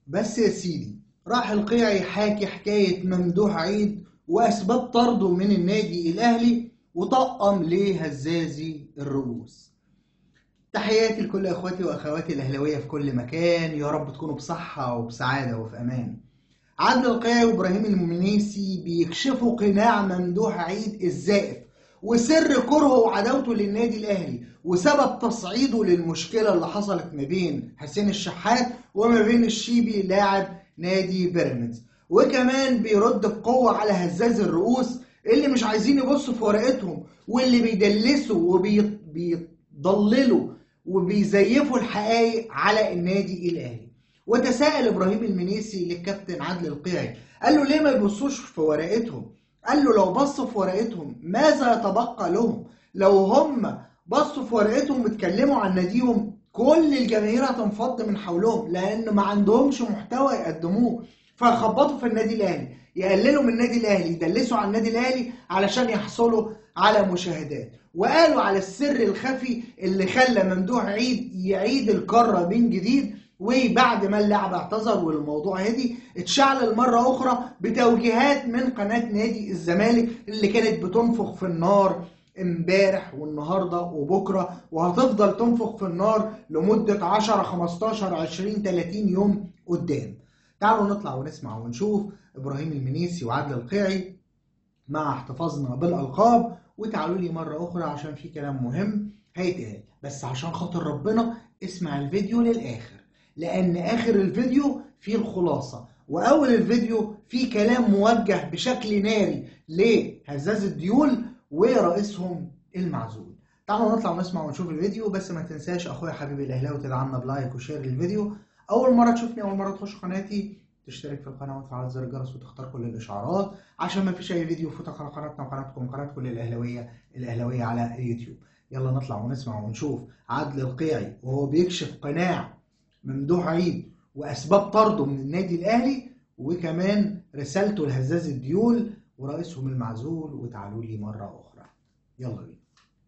بس يا سيدي راح القيعي حاكي حكاية ممدوح عيد وأسباب طرده من النادي الأهلي وطقم ليه هزازي الرؤوس تحياتي لكل اخواتي واخواتي الاهلاويه في كل مكان يا رب تكونوا بصحه وبسعاده وفي امان عادل القيعي وابراهيم المنيسي بيكشفوا قناع ممدوح عيد الزائف وسر كرهه وعداوته للنادي الاهلي وسبب تصعيده للمشكله اللي حصلت ما بين حسين الشحات وما بين الشيبي لاعب نادي بيراميدز وكمان بيرد بقوه على هزاز الرؤوس اللي مش عايزين يبصوا في ورقتهم واللي بيدلسوا وبيضللوا وبيزيفوا الحقائق على النادي الاهلي وتساءل ابراهيم المنيسي للكابتن عادل القيعي قال له ليه ما يبصوش في ورقتهم قال له لو بصوا في ورقتهم ماذا يتبقى لهم لو هم بصوا في ورقتهم واتكلموا عن ناديهم كل الجماهير هتنفض من حولهم لان ما عندهمش محتوى يقدموه فيخبطوا في النادي الاهلي يقللوا من النادي الاهلي يدلسوا على النادي الاهلي علشان يحصلوا على مشاهدات وقالوا على السر الخفي اللي خلى ممدوح عيد يعيد الكرة من جديد وبعد ما اللاعب اعتذر والموضوع هدي اتشعل مرة أخرى بتوجيهات من قناة نادي الزمالك اللي كانت بتنفخ في النار امبارح والنهاردة وبكرة وهتفضل تنفخ في النار لمدة 10 15 20 30 يوم قدام تعالوا نطلع ونسمع ونشوف إبراهيم المنيسي وعادل القيعي مع احتفاظنا بالألقاب وتعالوا لي مرة أخرى عشان في كلام مهم هيتقال بس عشان خاطر ربنا اسمع الفيديو للآخر لأن آخر الفيديو فيه الخلاصة وأول الفيديو فيه كلام موجه بشكل ناري لهزاز الديول ورئيسهم المعزول تعالوا نطلع ونسمع ونشوف الفيديو بس ما تنساش أخويا حبيبي الأهلاوي تدعمنا بلايك وشير للفيديو أول مرة تشوفني أول مرة تخش قناتي تشترك في القناة وتفعل زر الجرس وتختار كل الإشعارات عشان ما فيش أي فيديو يفوتك على قناتنا وقناتكم قناة كل الأهلاوية الأهلاوية على اليوتيوب يلا نطلع ونسمع ونشوف عادل القيعي وهو بيكشف قناع ممدوح عيد وأسباب طرده من النادي الأهلي وكمان رسالته لهزاز الديول ورئيسهم المعزول وتعالوا لي مرة أخرى يلا بينا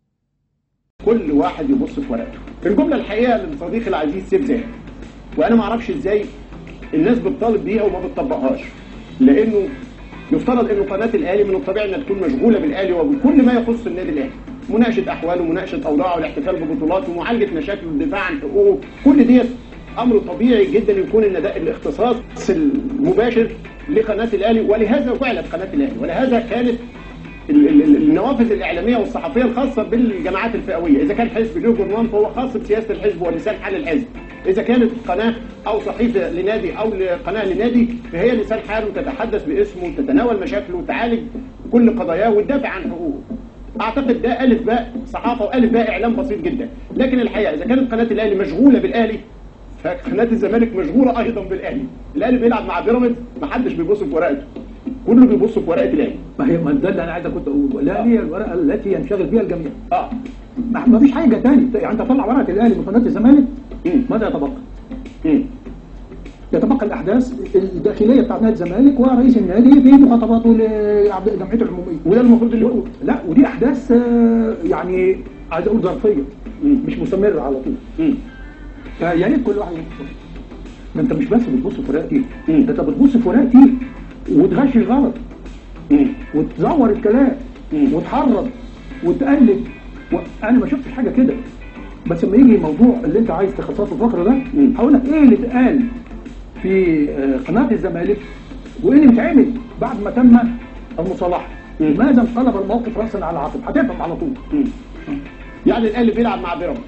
كل واحد يبص في ورقته الجمله الحقيقه لصديقي العزيز سيف زاهد وانا ما اعرفش ازاي الناس بتطالب بيها وما بتطبقهاش لانه يفترض انه قناه الاهلي من الطبيعي انها تكون مشغوله بالاهلي وبكل ما يخص النادي الاهلي مناقشه احواله مناقشه اوضاعه والاحتفال ببطولاته معالجه مشاكله الدفاع عن حقوقه كل ديت امر طبيعي جدا يكون ان ده الاختصاص المباشر لقناه الاهلي ولهذا فعلت قناه الاهلي ولهذا كانت ال- ال- ال- النوافذ الاعلاميه والصحفيه الخاصه بالجماعات الفئويه، اذا كان حزب له جورنال فهو خاص بسياسه الحزب ولسان حال الحزب، اذا كانت قناه او صحيفه لنادي او قناه لنادي فهي لسان حاله تتحدث باسمه تتناول مشاكله وتعالج كل قضاياه وتدافع عن حقوقه. اعتقد ده الف باء صحافه والف باء اعلام بسيط جدا، لكن الحقيقه اذا كانت قناه الاهلي مشغوله بالاهلي فقناه الزمالك مشغوله ايضا بالاهلي، الاهلي بيلعب مع بيراميدز محدش بيبص في ورقته. كله بيبص في ورقه الاهلي. ما هي ما ده اللي انا عايز كنت اقوله لا هي الورقه التي ينشغل بها الجميع اه ما ما فيش حاجه تاني يعني انت طلع ورقه الاهلي من قناه الزمالك مم. ماذا يتبقى؟ مم. يتبقى الاحداث الداخليه بتاع نادي الزمالك ورئيس النادي في مخاطباته لجمعيته العموميه وده المفروض اللي يكون لا ودي احداث آه، يعني عايز اقول ظرفيه مم. مش مستمره على طول مم. فيا ريت كل واحد يبص ما انت مش بس بتبص في ورقتي مم. ده انت بتبص في ورقتي وتغش غلط مم. وتزور الكلام مم. وتحرض وتقلد وانا ما شفتش حاجه كده بس لما يجي الموضوع اللي انت عايز تخصصه الفقره ده مم. هقول لك ايه اللي اتقال في آه، قناه الزمالك وايه اللي اتعمل بعد ما تم المصالحه مم. ماذا انقلب الموقف راسا على عقب هتفهم على طول مم. يعني الاهلي بيلعب مع بيراميدز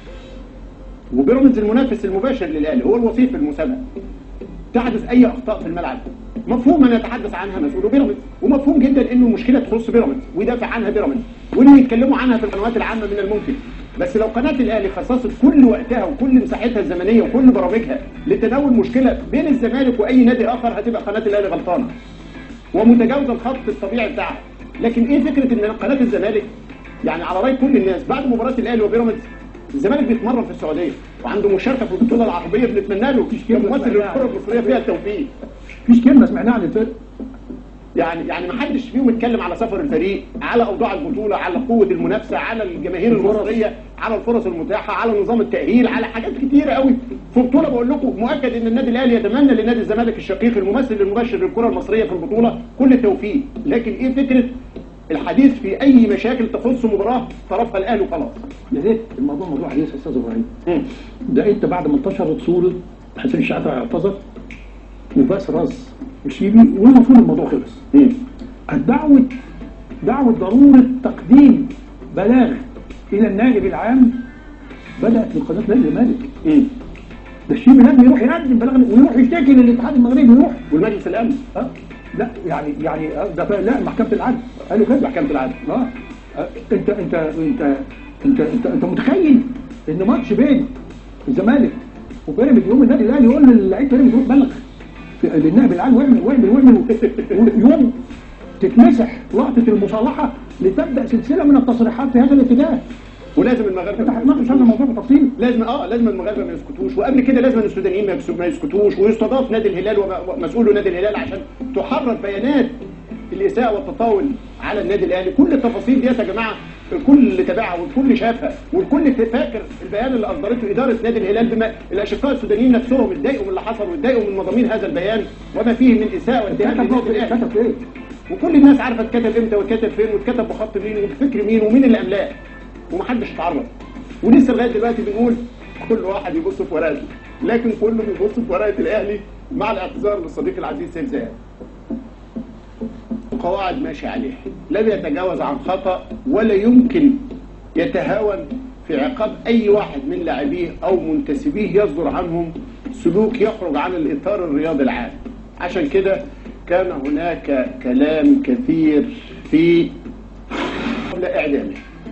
وبيراميدز المنافس المباشر للاهلي هو الوصيف في المسابقه تحدث اي اخطاء في الملعب مفهوم ان يتحدث عنها مسؤول بيراميدز ومفهوم جدا انه مشكله تخص بيراميدز ويدافع عنها بيراميدز وانه يتكلموا عنها في القنوات العامه من الممكن بس لو قناه الاهلي خصصت كل وقتها وكل مساحتها الزمنيه وكل برامجها لتناول مشكله بين الزمالك واي نادي اخر هتبقى قناه الاهلي غلطانه ومتجاوزه الخط الطبيعي بتاعها لكن ايه فكره ان قناه الزمالك يعني على راي كل الناس بعد مباراه الاهلي وبيراميدز الزمالك بيتمرن في السعوديه وعنده مشاركه في البطوله العربيه بنتمنى له كممثل للكره المصريه فيها التوفيق مفيش كلمه سمعناها عن الفرق يعني يعني ما حدش فيهم اتكلم على سفر الفريق على اوضاع البطوله على قوه المنافسه على الجماهير المصريه على الفرص المتاحه على نظام التاهيل على حاجات كتيره قوي في بطوله بقول لكم مؤكد ان النادي الاهلي يتمنى لنادي الزمالك الشقيق الممثل المباشر للكره المصريه في البطوله كل التوفيق لكن ايه فكره الحديث في اي مشاكل تخص مباراه طرفها الاهلي وخلاص يا ريت الموضوع موضوع حديث يا استاذ ابراهيم ده انت بعد ما انتشرت صوره حسين الشحاته اعتذر وباس راس الشيبي والمفروض الموضوع خلص مم. الدعوة دعوة ضرورة تقديم بلاغ إلى النائب العام بدأت من قناة نادي الزمالك مم. ده الشيبي لازم يروح يقدم بلاغ ويروح يشتكي للاتحاد المغربي يروح والمجلس الامن ها لا يعني يعني آه، ده ف- لا محكمة العدل قالوا كده محكمه العدل اه آه، انت انت انت انت انت, انت متخيل ان ماتش بين الزمالك وبيراميدز يوم النادي الاهلي يقول للعيب بيراميدز روح بلغ في- للنائب العام واعمل واعمل واعمل يوم تتمسح لقطه المصالحه لتبدا سلسله من التصريحات في هذا الاتجاه ولازم انت المغاربه هتناقش هذا الموضوع بتفصيل لازم اه لازم المغاربه ما يسكتوش وقبل كده لازم السودانيين ما يكس- ما يسكتوش ويستضاف نادي الهلال وم- ومسؤول نادي الهلال عشان تحرر بيانات الاساءه والتطاول على النادي الاهلي كل التفاصيل ديت يا جماعه الكل اللي تابعها والكل شافها والكل فاكر البيان اللي اصدرته اداره نادي الهلال بما الاشقاء السودانيين نفسهم اتضايقوا من اللي حصل واتضايقوا من مضامين هذا البيان وما فيه من اساءه واتهام كتب للنادي الاهلي كتب ايه؟ وكل الناس عارفه اتكتب امتى واتكتب فين واتكتب بخط مين وبفكر مين ومين اللي املاه ومحدش اتعرض ولسه لغايه دلوقتي بنقول كل واحد يبص في ورقته لكن كله بيبص في ورقه الاهلي مع الاعتذار للصديق العزيز سيف زاهر قواعد ماشي عليها لم يتجاوز عن خطا ولا يمكن يتهاون في عقاب اي واحد من لاعبيه او منتسبيه يصدر عنهم سلوك يخرج عن الاطار الرياضي العام عشان كده كان هناك كلام كثير في قبل اعدامه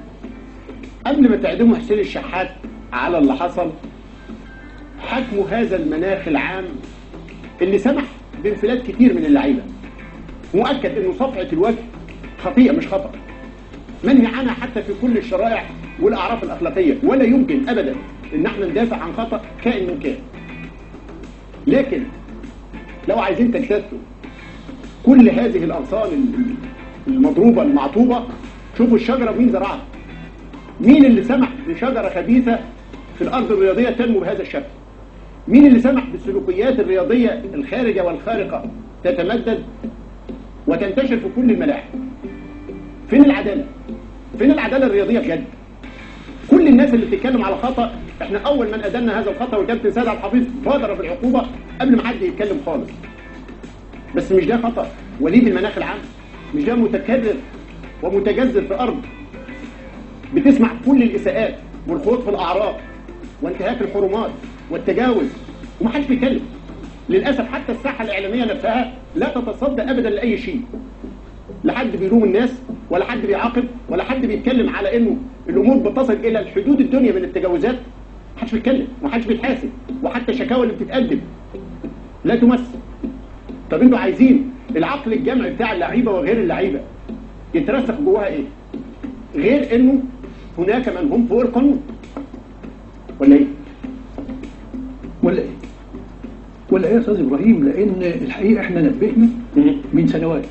قبل ما تعدموا حسين الشحات على اللي حصل حكموا هذا المناخ العام اللي سمح بانفلات كتير من اللعيبه مؤكد انه صفعه الوجه خطيئه مش خطا منهي عنها حتى في كل الشرائع والاعراف الاخلاقيه ولا يمكن ابدا ان احنا ندافع عن خطا كائن من كان لكن لو عايزين تجتثوا كل هذه الاغصان المضروبه المعطوبه شوفوا الشجره مين زرعها مين اللي سمح بشجره خبيثه في الارض الرياضيه تنمو بهذا الشكل مين اللي سمح بالسلوكيات الرياضيه الخارجه والخارقه تتمدد وتنتشر في كل الملاعب فين العداله فين العداله الرياضيه بجد كل الناس اللي بتتكلم على خطا احنا اول من ادنا هذا الخطا والكابتن سيد عبد الحفيظ بادر بالعقوبه قبل ما حد يتكلم خالص بس مش ده خطا وليد المناخ العام مش ده متكرر ومتجذر في ارض بتسمع كل الاساءات والخوض في الاعراض وانتهاك الحرمات والتجاوز ومحدش بيتكلم للاسف حتى الساحه الاعلاميه نفسها لا تتصدى ابدا لاي شيء لا حد بيلوم الناس ولا حد بيعاقب ولا حد بيتكلم على انه الامور بتصل الى الحدود الدنيا من التجاوزات محدش بيتكلم ومحدش بيتحاسب وحتى الشكاوى اللي بتتقدم لا تمس طب انتوا عايزين العقل الجمعي بتاع اللعيبه وغير اللعيبه يترسخ جواها ايه؟ غير انه هناك من هم فوق القانون ولا ايه؟ ولا ايه؟ ولا ايه يا استاذ ابراهيم؟ لان الحقيقه احنا نبهنا من سنوات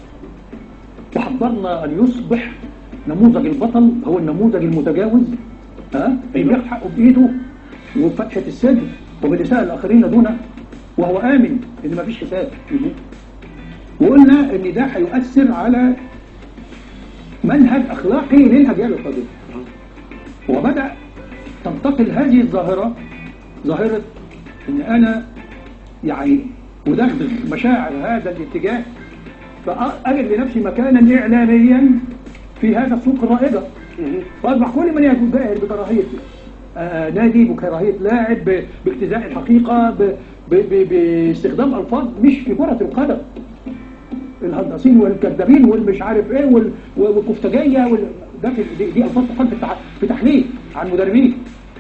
وحضرنا ان يصبح نموذج البطل هو النموذج المتجاوز ها اللي أيوة. بياخد حقه بايده وفتحه الصدر وبالاساءه الاخرين دونه وهو امن ان مفيش حساب وقلنا ان ده هيؤثر على منهج اخلاقي للاجيال القادمه وبدا تنتقل هذه الظاهره ظاهره ان انا يعني ادغدغ مشاعر هذا الاتجاه فاجد لنفسي مكانا اعلاميا في هذا السوق الرائجه فاصبح كل من يجاهر بكراهيه آه، نادي بكراهيه لاعب ب- باجتزاء الحقيقه ب- ب- ب- باستخدام الفاظ مش في كره القدم الهندسين والكذابين والمش عارف ايه وال- والكفتاجيه وال... ده في دي, دي الفاظ تقال في, التع... في تحليل عن مدربين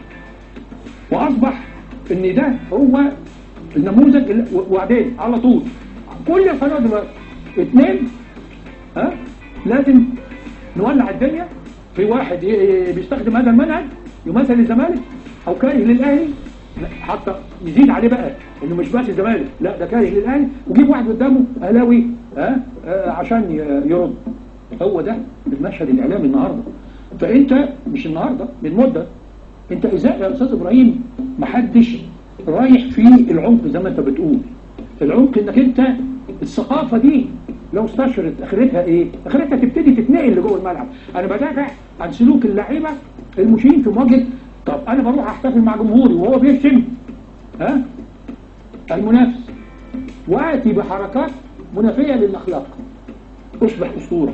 واصبح ان ده هو النموذج اللي- و- وبعدين على طول كل القنوات دلوقتي اثنين ها لازم نولع الدنيا في واحد ي- ي- بيستخدم هذا المنهج يمثل الزمالك او كاره للاهلي لا، حتى يزيد عليه بقى انه مش بس الزمالك لا ده كاره للاهلي وجيب واحد قدامه اهلاوي ها آه عشان ي- يرد هو ده المشهد الاعلامي النهارده فانت مش النهارده من مده انت ازاي يا استاذ ابراهيم محدش رايح في العمق زي ما انت بتقول العمق انك انت الثقافه دي لو استشرت اخرتها ايه؟ اخرتها تبتدي تتنقل لجوه الملعب انا بدافع عن سلوك اللعيبه المشين في مواجهه طب انا بروح احتفل مع جمهوري وهو بيشتم ها المنافس واتي بحركات منافيه للاخلاق اصبح اسطوره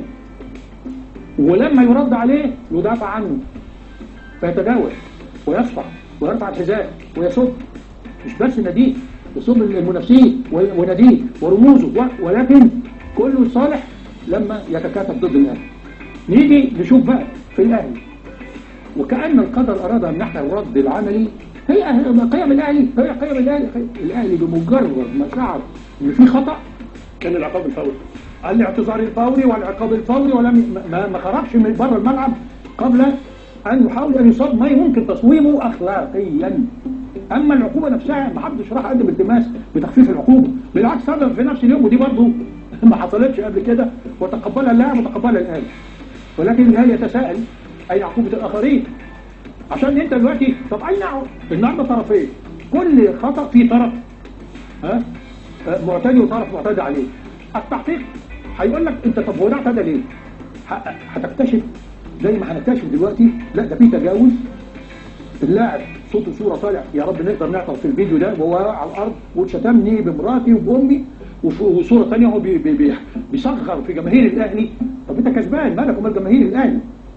ولما يرد عليه يدافع عنه فيتجاوز ويصفح ويرفع الحذاء ويصب مش بس ناديه يصب المنافسين وناديه ورموزه و- ولكن كله صالح لما يتكاتف ضد الاهلي نيجي نشوف بقى في الاهلي وكأن القدر أراد أن نحن الرد العملي هي أه- قيم الأهلي هي قيم الأهلي الأهلي بمجرد ما شعر إن في خطأ كان العقاب الفوري الاعتذار الفوري والعقاب الفوري ولم ما, ما خرجش من بره الملعب قبل ان يحاول ان يصاب ما يمكن تصويبه اخلاقيا اما العقوبه نفسها ما حدش راح قدم التماس بتخفيف العقوبه بالعكس صدر في نفس اليوم ودي برضه ما حصلتش قبل كده وتقبلها اللاعب وتقبلها الاهلي ولكن الاهلي يتساءل اين عقوبه الاخرين عشان انت دلوقتي طب اين عقوبة؟ النهارده طرفين كل خطا في طرف ها آه، معتدي وطرف معتدي عليه التحقيق هيقول لك انت طب هو ده اعتدى ليه؟ ه- هتكتشف زي ما هنكتشف دلوقتي لا ده في تجاوز اللاعب صوت وصوره طالع يا رب نقدر نعطل في الفيديو ده وهو على الارض وشتمني بمراتي وبامي وف- وصوره ثانيه هو بي بي بي بيصغر في جماهير الاهلي طب انت كسبان مالك ومال جماهير الاهلي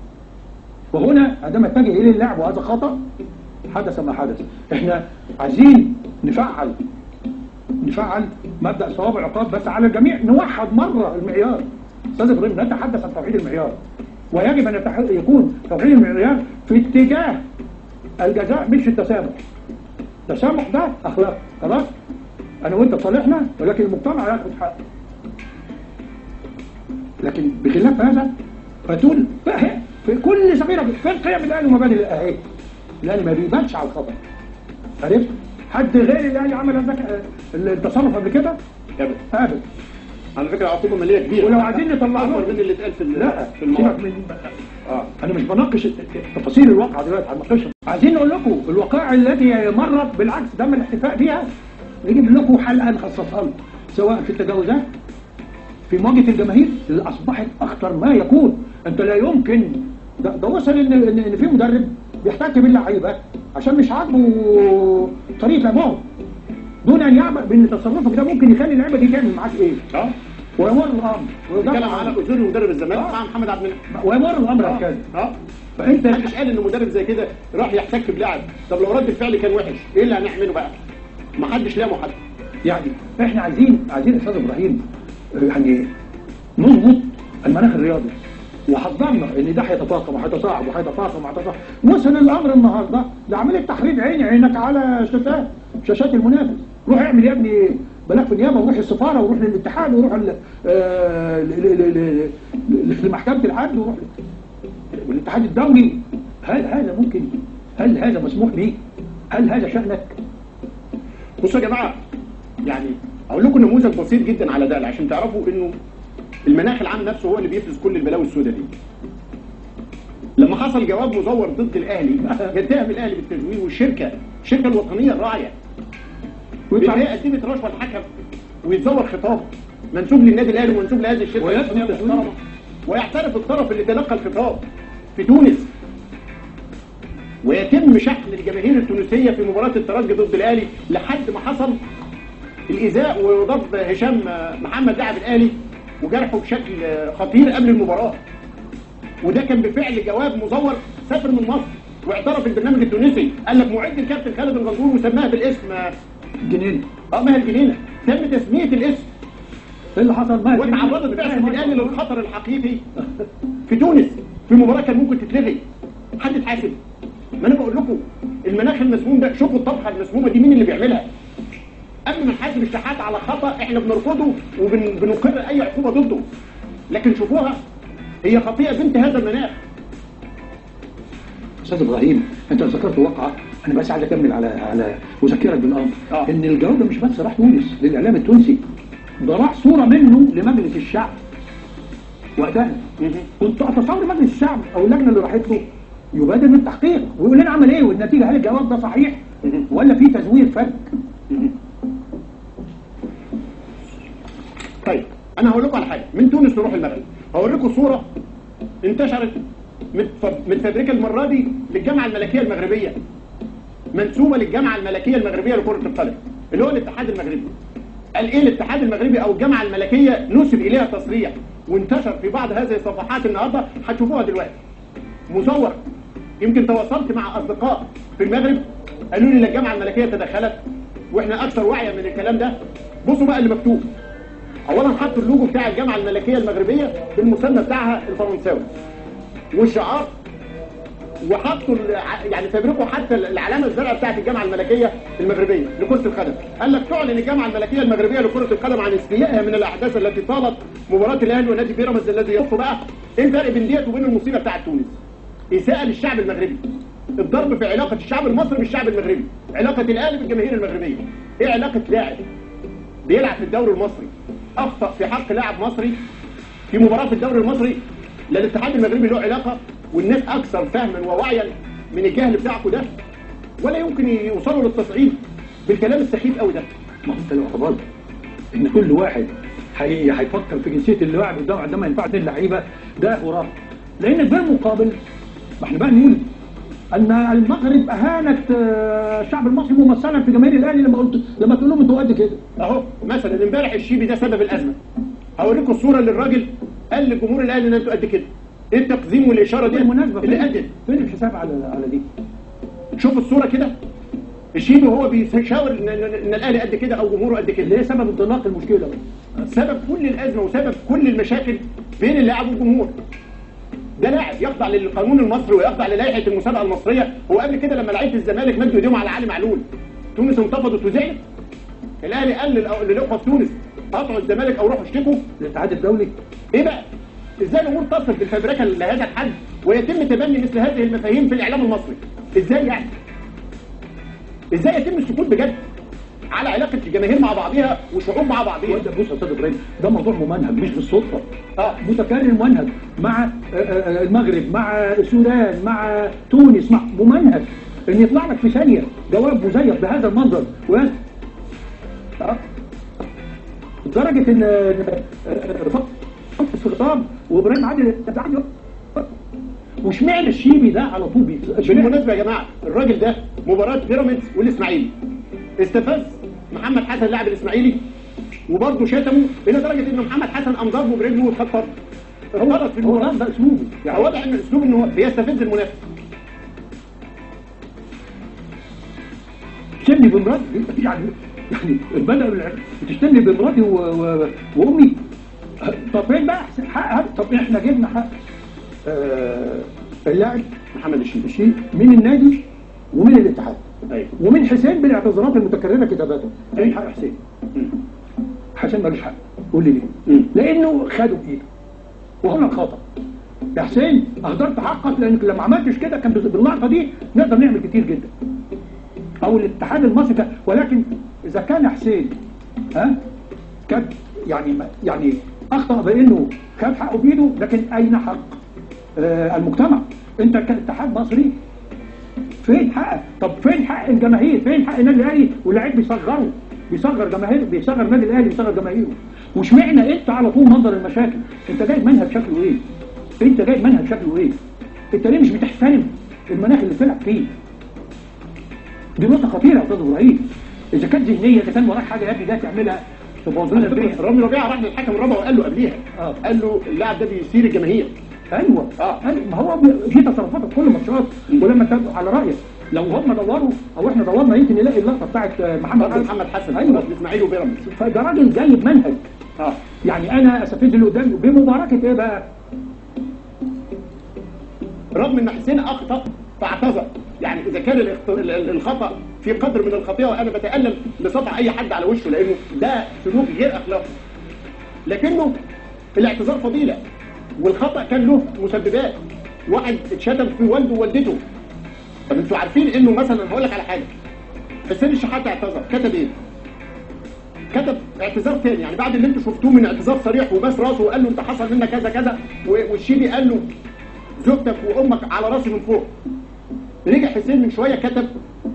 وهنا عندما اتجه اليه اللاعب وهذا خطا حدث ما حدث احنا عايزين نفعل نفعل مبدا ثواب العقاب بس على الجميع نوحد مره المعيار استاذ ابراهيم نتحدث عن توحيد المعيار ويجب ان يتح- يكون توحيد المعيار في اتجاه الجزاء مش التسامح التسامح ده اخلاق خلاص انا وانت صالحنا ولكن المجتمع ياخد حقه لكن بخلاف هذا فتقول بقى في كل صغيره فين قيم الاهلي ومبادئ الاهلي الاهلي ما بيبانش على الخطا عرفت حد غير الاهلي عمل هذاك التصرف قبل كده ابدا ابدا على فكره عقوبه ماليه كبيره ولو عايزين نطلع اكبر من اللي اتقال في ال- لا في سيبك المواقع من اه انا مش بناقش تفاصيل الواقع دلوقتي هنناقشها عايزين نقول لكم الوقائع التي مرت بالعكس تم الاحتفاء بها نجيب لكم حلقه نخصصها لكم سواء في التجاوزات في مواجهه الجماهير اللي اصبحت اخطر ما يكون انت لا يمكن ده, ده وصل ان ان إن في مدرب بيحتك باللعيبه عشان مش عاجبه طريقه لعبهم دون ان يعمل بان تصرفك ده ممكن يخلي اللعيبه دي تعمل معاك ايه اه ويمر الامر بتكلم ويدافع على عنه. اذون مدرب الزمالك آه. مع محمد عبد المنعم ويمر الامر هكذا اه فانت محدش قال ان مدرب زي كده راح يحتك بلاعب طب لو رد الفعل كان وحش ايه اللي هنعمله بقى ما حدش لامه حد يعني احنا عايزين عايزين استاذ ابراهيم يعني نظبط المناخ الرياضي وحضرنا ان ده هيتفاقم وهيتصاعد وهيتفاقم وهيتفاقم وصل الامر النهارده لعمليه تحريض عيني عينك على شاشات شاشات المنافس روح اعمل يا ابني بلاغ في النيابه وروح السفاره وروح للاتحاد وروح ال- آه، ل- ل- ل- ل- لمحكمه العدل وروح والاتحاد الدولي هل هذا ممكن هل هذا مسموح به؟ هل هذا شأنك؟ بصوا يا جماعه يعني اقول لكم نموذج بسيط جدا على ده عشان تعرفوا انه المناخ العام نفسه هو اللي بيفرز كل البلاوي السوداء دي لما حصل جواب مزور ضد الاهلي يتهم الاهلي بالتزوير والشركه الشركه الوطنيه الراعيه بان هي قدمت رشوه الحكم ويتزور خطاب منسوب للنادي الاهلي ومنسوب لهذه الشركه ويثني الوطنية بالتزوير. المحترمة. ويعترف الطرف اللي تلقى الخطاب في تونس ويتم شحن الجماهير التونسيه في مباراه الترجي ضد الاهلي لحد ما حصل الايذاء وضرب هشام محمد لاعب الاهلي وجرحه بشكل خطير قبل المباراه وده كان بفعل جواب مزور سافر من مصر واعترف البرنامج التونسي قال لك معد الكابتن خالد الغندور وسماها بالاسم جنين اه ماهر جنينه تم تسميه الاسم ايه اللي حصل ما وتعرضت بعثه الاهلي للخطر الحقيقي في تونس في مباراه كان ممكن تتلغي حد اتحاسب ما انا بقول لكم المناخ المسموم ده شوفوا الطبخه المسمومه دي مين اللي بيعملها قبل ما نحاسب الشحات على خطا احنا بنرفضه وبنقر اي عقوبه ضده لكن شوفوها هي خطيئه بنت هذا المناخ استاذ ابراهيم انت ذكرت واقعه انا بس عايز اكمل على على اذكرك بالامر آه. ان الجواب ده مش بس راح تونس للاعلام التونسي ده راح صوره منه لمجلس الشعب وقتها كنت اتصور مجلس الشعب او اللجنه اللي راحت له يبادر بالتحقيق ويقول لنا عمل ايه والنتيجه هل الجواب ده صحيح ولا في تزوير فج طيب انا هقول لكم على حاجه من تونس نروح المغرب هقول لكم صوره انتشرت متف- متفبركه المره دي للجامعه الملكيه المغربيه منسوبه للجامعه الملكيه المغربيه لكره القدم اللي هو الاتحاد المغربي قال ايه الاتحاد المغربي او الجامعه الملكيه نسب اليها تصريح وانتشر في بعض هذه الصفحات النهارده هتشوفوها دلوقتي مزور يمكن تواصلت مع اصدقاء في المغرب قالوا لي ان الجامعه الملكيه تدخلت واحنا اكثر وعيا من الكلام ده بصوا بقى اللي مكتوب اولا حطوا اللوجو بتاع الجامعه الملكيه المغربيه بالمسمى بتاعها الفرنساوي والشعار وحطوا الع- يعني فبركوا حتى العلامه الزرقاء بتاعت الجامعه الملكيه المغربيه لكره القدم قال لك تعلن الجامعه الملكيه المغربيه لكره القدم عن استيائها من الاحداث التي طالت مباراه الاهلي ونادي بيراميدز الذي يصف بقى ايه الفرق بين ديت وبين المصيبه بتاعت تونس اساءه للشعب المغربي الضرب في علاقه الشعب المصري بالشعب المغربي علاقه الاهلي بالجماهير المغربيه ايه علاقه لاعب بيلعب في الدوري المصري اخطا في حق لاعب مصري في مباراه في الدوري المصري لا الاتحاد المغربي له علاقه والناس اكثر فهما ووعيا من الجهل بتاعكم ده ولا يمكن يوصلوا للتصعيد بالكلام السخيف قوي ده ما هو انت لو اعتبرت ان كل واحد حقيقي هيفكر في جنسيه اللاعب قدام ده ما ينفعش اللعيبه ده خرافه لان بالمقابل ما احنا بقى نقول ان المغرب اهانت آه، الشعب المصري ممثلا في جماهير الاهلي لما قلت لما تقول لهم انتوا قد كده اهو مثلا امبارح الشيبي ده سبب الازمه هوريكم الصوره اللي الراجل قال لجمهور الاهلي ان انتوا قد كده ايه التقزيم والاشاره دي بالمناسبه اللي فين, قدم فين الحساب على على دي؟ شوف الصوره كده الشيبي وهو بيشاور ان ان الاهلي قد كده او جمهوره قد اللي كده هي سبب انطلاق المشكله بقى سبب كل الازمه وسبب كل المشاكل بين اللاعب والجمهور ده لاعب يخضع للقانون المصري ويخضع للائحه المسابقه المصريه هو قبل كده لما لعيبه الزمالك مدوا ايديهم على علي معلول تونس انتفضت وزعلت الاهلي قال للأ- للاخوه في تونس قطعوا الزمالك او روحوا اشتكوا الاتحاد الدولي ايه بقى ازاي الامور تصل بالفبركه لهذا الحد ويتم تبني مثل هذه المفاهيم في الاعلام المصري ازاي يعني ازاي يتم السكوت بجد على علاقه الجماهير مع بعضها وشعوب مع بعضها وده بص يا استاذ ابراهيم ده موضوع ممنهج مش بالصدفه اه متكرر ممنهج مع آه، آه، المغرب مع السودان مع تونس مع ممنهج ان يطلع لك في ثانيه جواب مزيف بهذا المنظر ويس آه. لدرجه ان آه، آه، فقط في الخطاب وابراهيم عادل عادل واشمعنى الشيبي ده على طول بي- بالمناسبه يا جماعه الراجل ده مباراه بيراميدز والاسماعيلي استفز محمد حسن لاعب الاسماعيلي وبرضه شتمه الى درجه ان محمد حسن قام ضربه برجله وخد طرد غلط في هو المباراه ده ده اسلوبه يعني واضح ان الاسلوب ان هو بيستفز المنافس تشتمني بمراتي يعني يعني البدء بالع- بتشتمني بمراتي و... و... وامي طب فين بقى أحسن حق طب احنا جبنا حق آه... اللاعب محمد الشيبي الشيء من النادي ومن الاتحاد ايوه ومن حسين بالاعتذارات المتكرره كتاباته فين أيوة. حق حسين مم. حسين ملوش حق قول لي ليه مم. لانه خده بايده وهنا الخطا يا حسين اهدرت حقك لانك لما عملتش كده كان بز- باللقطه دي نقدر نعمل كتير جدا او الاتحاد المصري كان- ولكن اذا كان حسين ها كان يعني ما- يعني اخطا بانه خد حقه بايده لكن اين حق آه المجتمع انت كاتحاد مصري فين حقك طب فين حق الجماهير فين حق النادي الاهلي واللعيب بيصغره بيصغر جماهير بيصغر النادي الاهلي بيصغر جماهيره واشمعنى انت على طول منظر المشاكل انت جايب منهج شكله ايه انت جايب منهج شكله ايه انت ليه مش بتحترم المناخ اللي بتلعب فيه دي نقطه خطيره يا استاذ ابراهيم اذا كانت ذهنيه اذا كان وراك حاجه يا ابني ده تعملها تبوظ لنا الدنيا رامي ربيعه راح للحكم الرابع وقال له قبليها آه. قال له اللاعب ده بيثير الجماهير ايوه آه. أيوة. ما هو ب- دي تصرفات في كل الماتشات ولما تبقوا على رايك لو هم دوروا او احنا دورنا يمكن نلاقي اللقطه بتاعت محمد برضه حسن محمد حسن ايوه الاسماعيلي وبيراميدز فده راجل جايب منهج اه يعني انا استفز اللي قدامي بمباركه ايه بقى؟ رغم ان حسين اخطا فاعتذر يعني اذا كان الاخت- ال- ال- الخطا في قدر من الخطيئه وانا بتالم لصفع اي حد على وشه لانه ده سلوك غير اخلاقي لكنه الاعتذار فضيله والخطا كان له مسببات واحد اتشتم في والده ووالدته طب انتوا عارفين انه مثلا هقول لك على حاجه حسين الشحات اعتذر كتب ايه؟ كتب اعتذار تاني يعني بعد اللي انتوا شفتوه من اعتذار صريح وباس راسه وقال له انت حصل منك كذا كذا و- والشيبي قال له زوجتك وامك على راسي من فوق رجع حسين من شويه كتب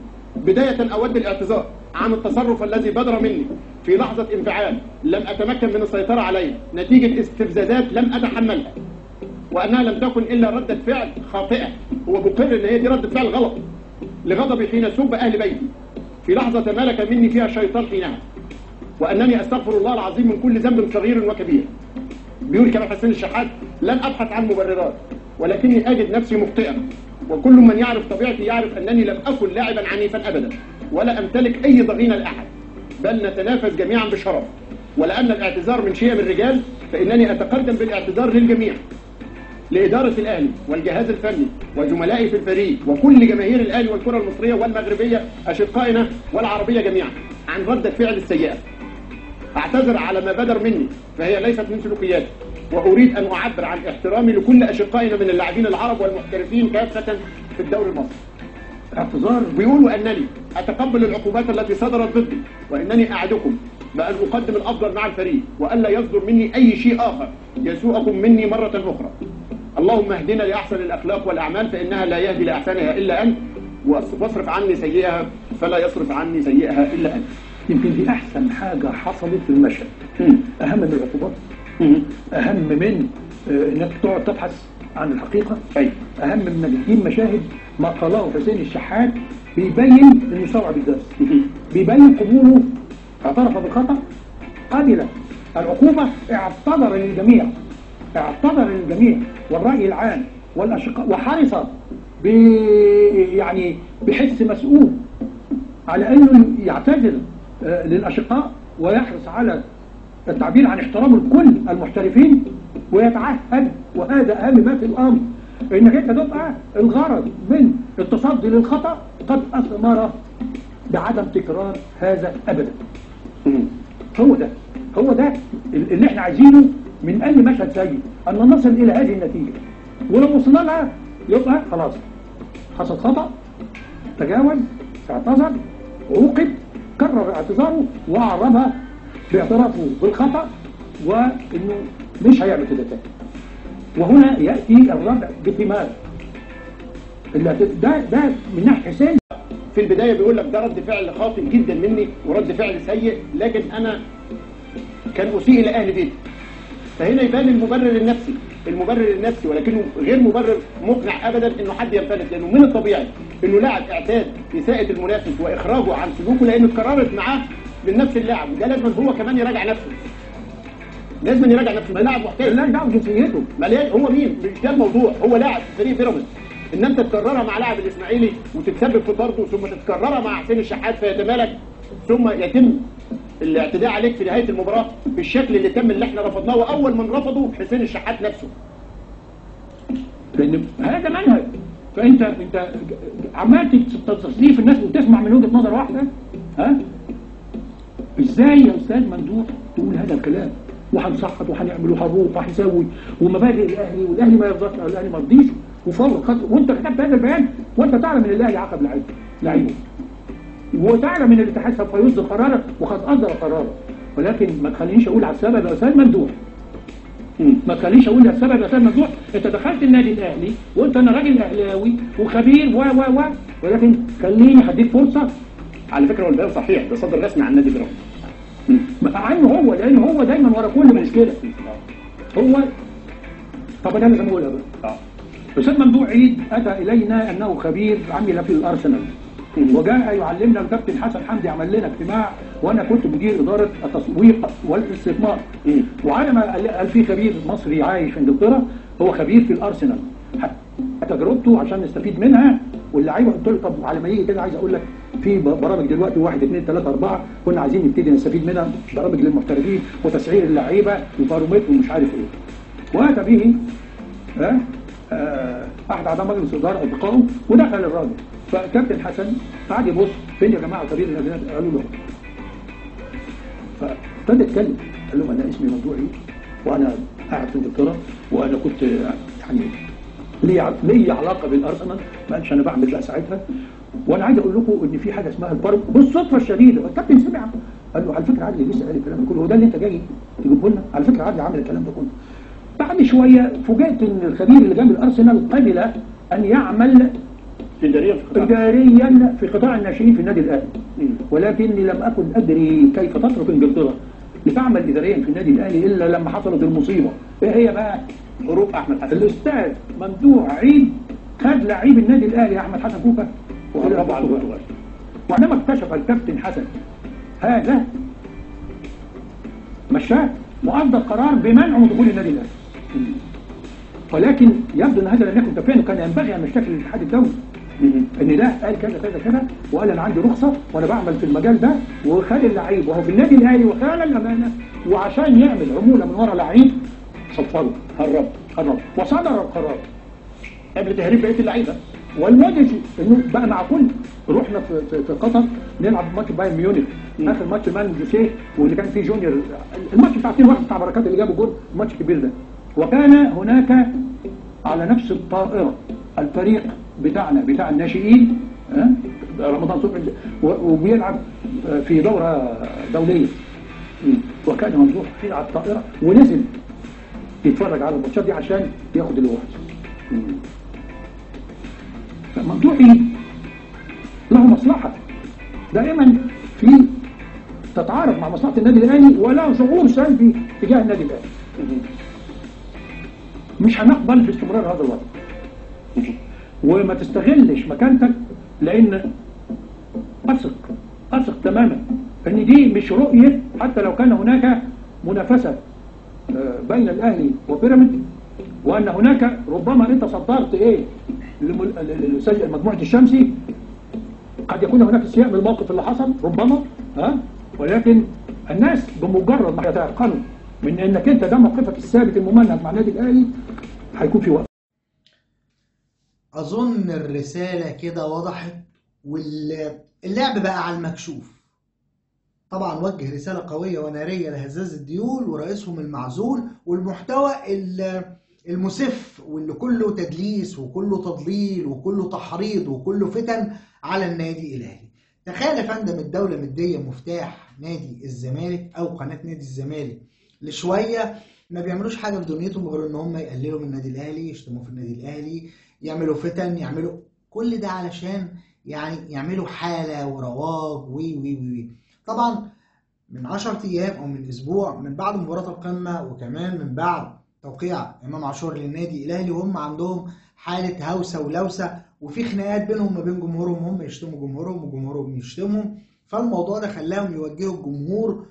بدايه اود الاعتذار عن التصرف الذي بدر مني في لحظه انفعال لم اتمكن من السيطره عليه نتيجه استفزازات لم اتحملها وانها لم تكن الا رده فعل خاطئه هو مقر ان هي دي رده فعل غلط لغضبي حين سب اهل بيتي في لحظه تمالك مني فيها الشيطان حينها وانني استغفر الله العظيم من كل ذنب صغير وكبير بيقول كمال حسين الشحات لن ابحث عن مبررات ولكني اجد نفسي مخطئا وكل من يعرف طبيعتي يعرف انني لم اكن لاعبا عنيفا ابدا ولا امتلك اي ضغينه لاحد بل نتنافس جميعا بشرف ولان الاعتذار من شيم الرجال فانني اتقدم بالاعتذار للجميع لإدارة الأهلي والجهاز الفني وزملائي في الفريق وكل جماهير الأهلي والكرة المصرية والمغربية أشقائنا والعربية جميعا عن ردة فعل السيئة أعتذر على ما بدر مني فهي ليست من سلوكياتي وأريد أن أعبر عن احترامي لكل أشقائنا من اللاعبين العرب والمحترفين كافة في الدوري المصري اعتذار بيقولوا أنني أتقبل العقوبات التي صدرت ضدي وإنني أعدكم بأن أقدم الأفضل مع الفريق وألا يصدر مني أي شيء آخر يسوءكم مني مرة أخرى اللهم اهدنا لأحسن الأخلاق والأعمال فإنها لا يهدي لأحسنها إلا أنت واصرف عني سيئها فلا يصرف عني سيئها إلا أنت يمكن دي احسن حاجه حصلت في المشهد مم. اهم من العقوبات مم. اهم من آه، انك تقعد تبحث عن الحقيقه أي اهم من انك تجيب مشاهد ما قاله حسين الشحات بيبين انه استوعب الدرس مم. بيبين قبوله اعترف بالخطا قبل العقوبه اعتذر للجميع اعتذر للجميع والراي العام والاشقاء وحرص ب يعني بحس مسؤول على انه يعتذر آه، للاشقاء ويحرص على التعبير عن احترامه لكل المحترفين ويتعهد وهذا اهم ما في الامر انك انت تبقى الغرض من التصدي للخطا قد اثمر بعدم تكرار هذا ابدا مم. هو ده هو ده اللي احنا عايزينه من اي مشهد سيء ان نصل الى هذه النتيجه ولو وصلنا لها يبقى خلاص حصل خطا تجاوز اعتذر عوقب كرر اعتذاره واعرب باعترافه بالخطا وانه مش هيعمل كده تاني وهنا ياتي الردع بثمار اللي هت- ده ده من ناحيه حسين في البداية بيقول لك ده رد فعل خاطئ جدا مني ورد فعل سيء لكن أنا كان أسيء إلى أهل بيتي فهنا يبان المبرر النفسي المبرر النفسي ولكنه غير مبرر مقنع ابدا انه حد ينفلت لانه من الطبيعي انه لاعب اعتاد اساءة المنافس واخراجه عن سلوكه لان اتكررت معاه من نفس اللاعب وده لازم هو كمان يراجع نفسه لازم يراجع نفسه ده لاعب محترف مالناش دعوه بجنسيته مليان هو مين مش ده الموضوع هو لاعب في فريق بيراميدز ان انت تكررها مع لاعب الاسماعيلي وتتسبب في طرده ثم تتكررها مع حسين الشحات فيتمالك ثم يتم الاعتداء عليك في نهايه المباراه بالشكل اللي تم اللي احنا رفضناه واول من رفضه حسين الشحات نفسه لان هذا منهج فانت انت عمال تصنيف الناس وتسمع من وجهه نظر واحده ها ازاي يا استاذ ممدوح تقول هذا الكلام وهنصحط وهنعمل وهنروح وهنسوي ومبادئ الاهلي والاهلي ما يرضاش الاهلي ما رضيش وفرق خط وانت كتبت هذا البيان وانت تعلم ان الاهلي عاقب لعيبه لعيبه وتعلم ان الاتحاد سوف يصدر قرارا وقد اصدر قرارا ولكن ما تخلينيش اقول على السبب يا استاذ ممدوح ما تخلينيش اقول يا السبب يا استاذ ممدوح انت دخلت النادي الاهلي وانت انا راجل اهلاوي وخبير و و و ولكن خليني هديك فرصه على فكره هو البيان صحيح ده صدر رسمي عن نادي بيراميدز مع انه هو لان هو دايما ورا كل مشكله هو طب انا لازم اقولها بقى اه استاذ ممدوح عيد اتى الينا انه خبير عمل في الارسنال وجاء يعلمنا الكابتن حسن حمدي عمل لنا اجتماع وانا كنت مدير اداره التسويق والاستثمار مم. وعلى ما قال قال في خبير مصري عايش في انجلترا هو خبير في الارسنال ح- تجربته عشان نستفيد منها واللعيبه قلت له طب على ما يجي كده عايز اقول لك في ب- برامج دلوقتي واحد اثنين ثلاثه اربعه كنا عايزين نبتدي نستفيد منها برامج للمحترفين وتسعير اللعيبه وبارومتر ومش عارف ايه واتى به ها آه، احد اعضاء مجلس الاداره اصدقائه ودخل الراجل فكابتن حسن قعد يبص فين يا جماعه خبير النادي قالوا له فابتدى يتكلم قال لهم انا اسمي ممدوحي وانا قاعد في انجلترا وانا كنت يعني لي لي علاقه بالارسنال ما قالش انا بعمل بقى ساعتها وانا عايز اقول لكم ان في حاجه اسمها البارو بالصدفه الشديده الكابتن سمع قال له على فكره عادل لسه قال الكلام ده كله هو ده اللي انت جاي تجيبه لنا على فكره عادل عامل الكلام ده كله بعد شويه فوجئت ان الخبير اللي جنب الارسنال قبل ان يعمل اداريا في قطاع اداريا في قطاع الناشئين في النادي الاهلي مم. ولكني لم اكن ادري كيف تترك انجلترا لتعمل اداريا في النادي الاهلي الا لما حصلت المصيبه ايه هي بقى هروب احمد حسن الاستاذ ممدوح عيد خد لعيب النادي الاهلي احمد حسن كوكا وهربوا على البرتغال وعندما اكتشف الكابتن حسن هذا مشاه واصدر قرار بمنعه من دخول النادي الاهلي ولكن يبدو ان هذا لم يكن كافيا وكان ينبغي ان نشتكي للاتحاد الدولي مم. ان ده قال كذا كذا كذا وقال انا عندي رخصه وانا بعمل في المجال ده وخد اللعيب وهو في النادي الاهلي وخان الامانه وعشان يعمل عموله من ورا لعيب صفره هرب قرر وصدر القرار قبل تهريب بقيه اللعيبه والمدهش انه بقى معقول رحنا في, في, في قطر نلعب ماتش بايرن ميونخ مم. اخر ماتش مان جوسيه واللي كان فيه جونيور الماتش بتاع 2 1 بتاع بركات اللي جابوا جول الماتش الكبير ده وكان هناك على نفس الطائره الفريق بتاعنا بتاع الناشئين ها؟ رمضان صبحي و- وبيلعب في دوره دوليه مم. وكان ممدوح فيه على الطائره ونزل يتفرج على الماتشات دي عشان ياخد الوقت مم. فممدوحي له مصلحة دائما في تتعارض مع مصلحة النادي الأهلي وله شعور سلبي تجاه النادي الأهلي مم. مش هنقبل باستمرار هذا الوضع مم. وما تستغلش مكانتك لأن أثق أثق تماما أن دي مش رؤية حتى لو كان هناك منافسة آه، بين الأهلي وبيراميد وأن هناك ربما أنت صدرت إيه لمل- ل- ل- لمجموعة الشمسي قد يكون هناك استياء من الموقف اللي حصل ربما ها ولكن الناس بمجرد ما يتيقنوا من انك انت ده موقفك الثابت الممنهج مع النادي الاهلي هيكون في وقت اظن الرساله كده وضحت واللعب بقى على المكشوف طبعا وجه رساله قويه وناريه لهزاز الديول ورئيسهم المعزول والمحتوى ال- المسف واللي كله تدليس وكله تضليل وكله تحريض وكله فتن على النادي الاهلي تخيل يا فندم الدوله مديه مفتاح نادي الزمالك او قناه نادي الزمالك لشويه ما بيعملوش حاجه في دنيتهم غير ان هم يقللوا من النادي الاهلي يشتموا في النادي الاهلي يعملوا فتن يعملوا كل ده علشان يعني يعملوا حاله ورواج وي وي وي وي طبعا من 10 ايام او من اسبوع من بعد مباراه القمه وكمان من بعد توقيع امام عاشور للنادي الاهلي وهم عندهم حاله هوسه ولوسه وفي خناقات بينهم وما بين جمهورهم هم يشتموا جمهورهم وجمهورهم يشتمهم فالموضوع ده خلاهم يوجهوا الجمهور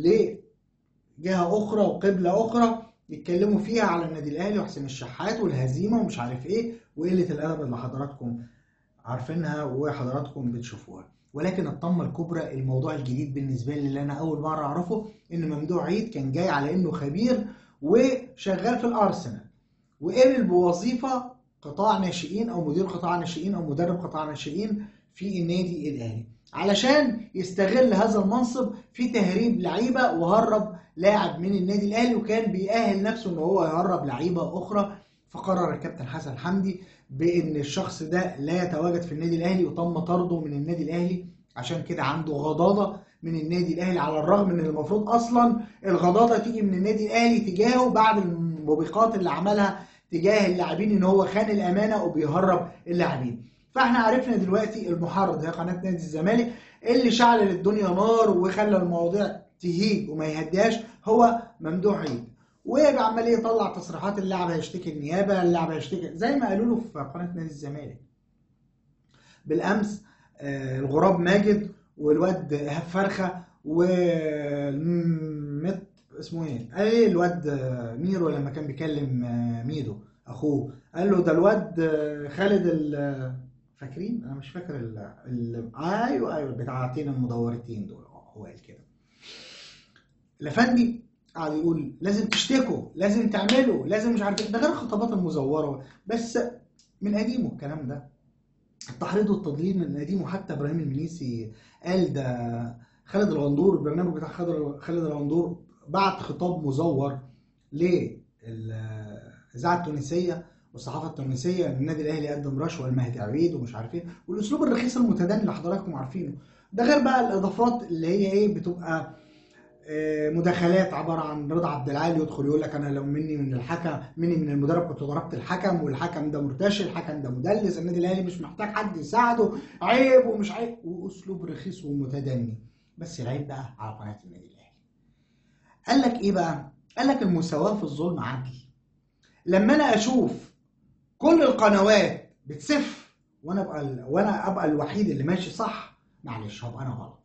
لجهه اخرى وقبله اخرى يتكلموا فيها على النادي الاهلي وحسين الشحات والهزيمه ومش عارف ايه وقله الادب اللي حضراتكم عارفينها وحضراتكم بتشوفوها ولكن الطمه الكبرى الموضوع الجديد بالنسبه لي اللي انا اول مره اعرفه ان ممدوح عيد كان جاي على انه خبير وشغال في الارسنال وقبل بوظيفه قطاع ناشئين او مدير قطاع ناشئين او مدرب قطاع ناشئين في النادي الاهلي علشان يستغل هذا المنصب في تهريب لعيبه وهرب لاعب من النادي الاهلي وكان بيأهل نفسه ان هو يهرب لعيبه اخرى فقرر الكابتن حسن حمدي بان الشخص ده لا يتواجد في النادي الاهلي وتم طرده من النادي الاهلي عشان كده عنده غضاضه من النادي الاهلي على الرغم ان المفروض اصلا الغضاضه تيجي من النادي الاهلي تجاهه بعد الموبقات اللي عملها تجاه اللاعبين ان هو خان الامانه وبيهرب اللاعبين فاحنا عرفنا دلوقتي المحرض هي قناه نادي الزمالك اللي شعل الدنيا نار وخلى المواضيع تهيج وما يهديهاش هو ممدوح عيد وعمال يطلع تصريحات اللاعب هيشتكي النيابه اللاعب هيشتكي زي ما قالوا له في قناه نادي الزمالك بالامس آه، الغراب ماجد والواد ايهاب فرخه والمت اسمه ايه؟ قال ايه الواد آه، ميرو لما كان بيكلم آه، ميدو اخوه قال له ده الواد آه، خالد ال- فاكرين؟ انا مش فاكر ال ال ايوه ايوه بتاعتين المدورتين دول آه، هو قال كده الافندي قعد يقول لازم تشتكوا لازم تعملوا لازم مش عارف إيه. ده غير الخطابات المزوره بس من قديمه الكلام ده التحريض والتضليل من قديمه حتى ابراهيم المنيسي قال ده خالد الغندور البرنامج بتاع خالد خالد الغندور بعت خطاب مزور للاذاعه التونسيه والصحافه التونسيه ان النادي الاهلي قدم رشوه لمهدي عبيد ومش عارف ايه والاسلوب الرخيص المتدني اللي حضراتكم عارفينه ده غير بقى الاضافات اللي هي ايه بتبقى آه، مداخلات عباره عن رضا عبد العال يدخل يقول لك انا لو مني من الحكم مني من المدرب كنت ضربت الحكم والحكم ده مرتشي الحكم ده مدلس النادي الاهلي مش محتاج حد يساعده عيب ومش عيب واسلوب رخيص ومتدني بس العيب بقى على قناه النادي الاهلي قال لك ايه بقى قال لك المساواه في الظلم عدل لما انا اشوف كل القنوات بتسف وانا ابقى ال- وانا ابقى الوحيد اللي ماشي صح معلش هبقى انا غلط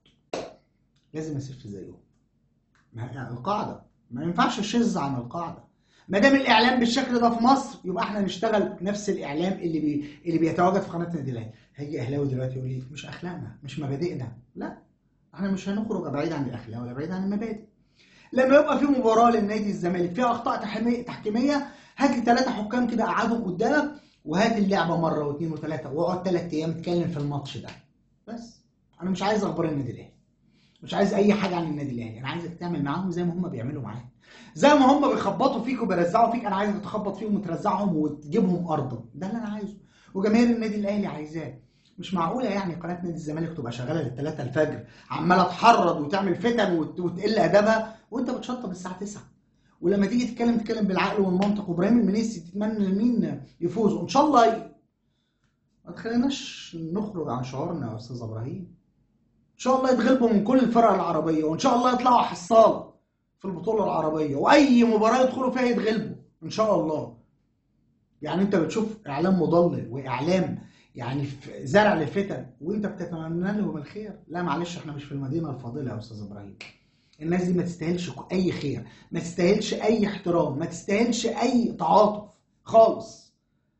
لازم اسف زيهم ما يعني القاعده ما ينفعش اشذ عن القاعده ما دام الاعلام بالشكل ده في مصر يبقى احنا نشتغل نفس الاعلام اللي بي... اللي بيتواجد في قناه النادي الاهلي هيجي اهلاوي دلوقتي يقول لي مش اخلاقنا مش مبادئنا لا احنا مش هنخرج بعيد عن الاخلاق ولا بعيد عن المبادئ لما يبقى في مباراه للنادي الزمالك فيها اخطاء تحكيميه تحكيميه هات لي ثلاثه حكام كده قعدهم قدامك وهات اللعبه مره واثنين وثلاثه واقعد ثلاث ايام اتكلم في الماتش ده بس انا مش عايز اخبار النادي الاهلي مش عايز اي حاجه عن النادي الاهلي انا عايزك تعمل معاهم زي ما هم بيعملوا معاك زي ما هم بيخبطوا فيك وبيرزعوا فيك انا عايزك تخبط فيهم وترزعهم وتجيبهم ارضا ده اللي انا عايزه وجماهير النادي الاهلي عايزاه مش معقوله يعني قناه نادي الزمالك تبقى شغاله للثلاثة الفجر عماله تحرض وتعمل فتن وت- وتقل ادبها وانت بتشطب الساعه 9 ولما تيجي تتكلم تتكلم بالعقل والمنطق وابراهيم المنيسي تتمنى لمين يفوز وان شاء الله ي... ما تخليناش نخرج عن شعورنا يا استاذ ابراهيم ان شاء الله يتغلبوا من كل الفرق العربيه وان شاء الله يطلعوا حصاله في البطوله العربيه واي مباراه يدخلوا فيها يتغلبوا ان شاء الله يعني انت بتشوف اعلام مضلل واعلام يعني في- زرع للفتن وانت بتتمنى لهم الخير لا معلش احنا مش في المدينه الفاضله يا استاذ ابراهيم الناس دي ما تستاهلش اي خير ما تستاهلش اي احترام ما تستاهلش اي تعاطف خالص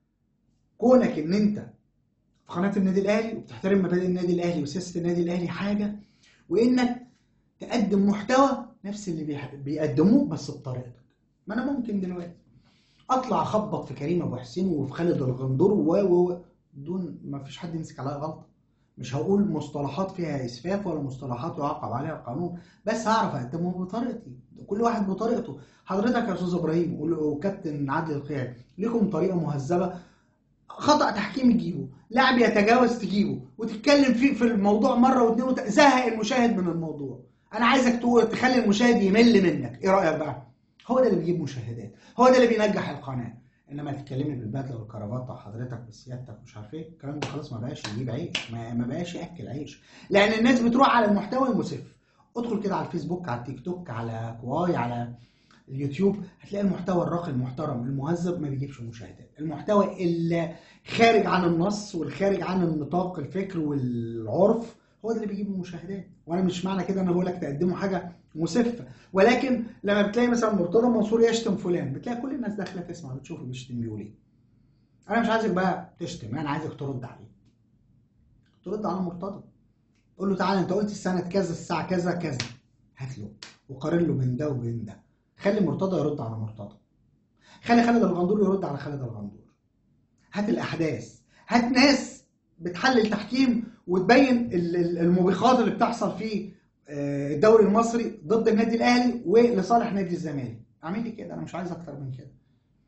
كونك ان انت في قناه النادي الاهلي وبتحترم مبادئ النادي الاهلي وسياسه النادي الاهلي حاجه وانك تقدم محتوى نفس اللي بيح- بيقدموه بس بطريقتك ما انا ممكن دلوقتي اطلع اخبط في كريم ابو حسين وفي خالد الغندور و و و- دون ما فيش حد يمسك عليا غلطه مش هقول مصطلحات فيها اسفاف ولا مصطلحات يعاقب عليها القانون بس هعرف اقدمه بطريقتي كل واحد بطريقته حضرتك يا استاذ ابراهيم وال- وكابتن عادل القيعي ليكم طريقه مهذبه خطا تحكيمي تجيبه لاعب يتجاوز تجيبه وتتكلم فيه في الموضوع مره واثنين وت... زهق المشاهد من الموضوع انا عايزك تقول تخلي المشاهد يمل منك ايه رايك بقى هو ده اللي بيجيب مشاهدات هو ده اللي بينجح القناه انما تتكلمي بالبدله والكرافته وحضرتك وسيادتك مش عارف ايه الكلام ده خلاص ما بقاش يجيب عيش ما, ما بقاش ياكل عيش لان الناس بتروح على المحتوى المسف ادخل كده على الفيسبوك على التيك توك على كواي على اليوتيوب هتلاقي المحتوى الراقي المحترم المهذب ما بيجيبش مشاهدات المحتوى اللي خارج عن النص والخارج عن النطاق الفكر والعرف هو ده اللي بيجيب المشاهدات وانا مش معنى كده انا بقول لك تقدموا حاجه مسفه ولكن لما بتلاقي مثلا مرتضى منصور يشتم فلان بتلاقي كل الناس داخله تسمع بتشوفه بيشتم بيقول ايه انا مش عايزك بقى تشتم انا عايزك ترد عليه ترد على مرتضى قول له تعالى انت قلت السنه كذا الساعه كذا كذا هات له وقارن له بين ده وبين ده خلي مرتضى يرد على مرتضى خلي خالد الغندور يرد على خالد الغندور هات الاحداث هات ناس بتحلل تحكيم وتبين ال- ال- الموبقات اللي بتحصل في آه، الدوري المصري ضد النادي الاهلي ولصالح نادي الزمالك اعمل لي كده انا مش عايز اكتر من كده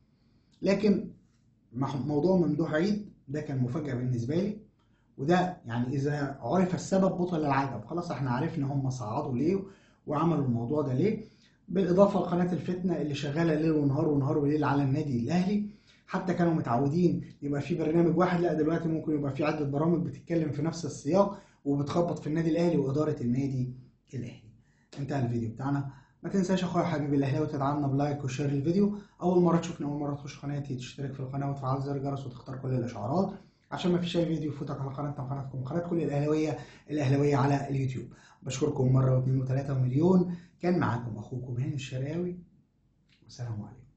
لكن مح- موضوع ممدوح عيد ده كان مفاجاه بالنسبه لي وده يعني اذا عرف السبب بطل العجب خلاص احنا عرفنا هم صعدوا ليه وعملوا الموضوع ده ليه بالاضافه لقناه الفتنه اللي شغاله ليل ونهار ونهار وليل على النادي الاهلي حتى كانوا متعودين يبقى في برنامج واحد لا دلوقتي ممكن يبقى في عده برامج بتتكلم في نفس السياق وبتخبط في النادي الاهلي واداره النادي الاهلي انتهى الفيديو بتاعنا ما تنساش اخويا حبيبي الاهلاوي تدعمنا بلايك وشير الفيديو اول مره تشوفني اول مره تخش قناتي تشترك في القناه وتفعل زر الجرس وتختار كل الاشعارات عشان ما فيش اي فيديو يفوتك على قناتنا وقناتكم وقناه كل الاهلاويه الاهلاويه على اليوتيوب بشكركم مره واثنين وثلاثه ومليون كان معاكم اخوكم هاني الشراوي والسلام عليكم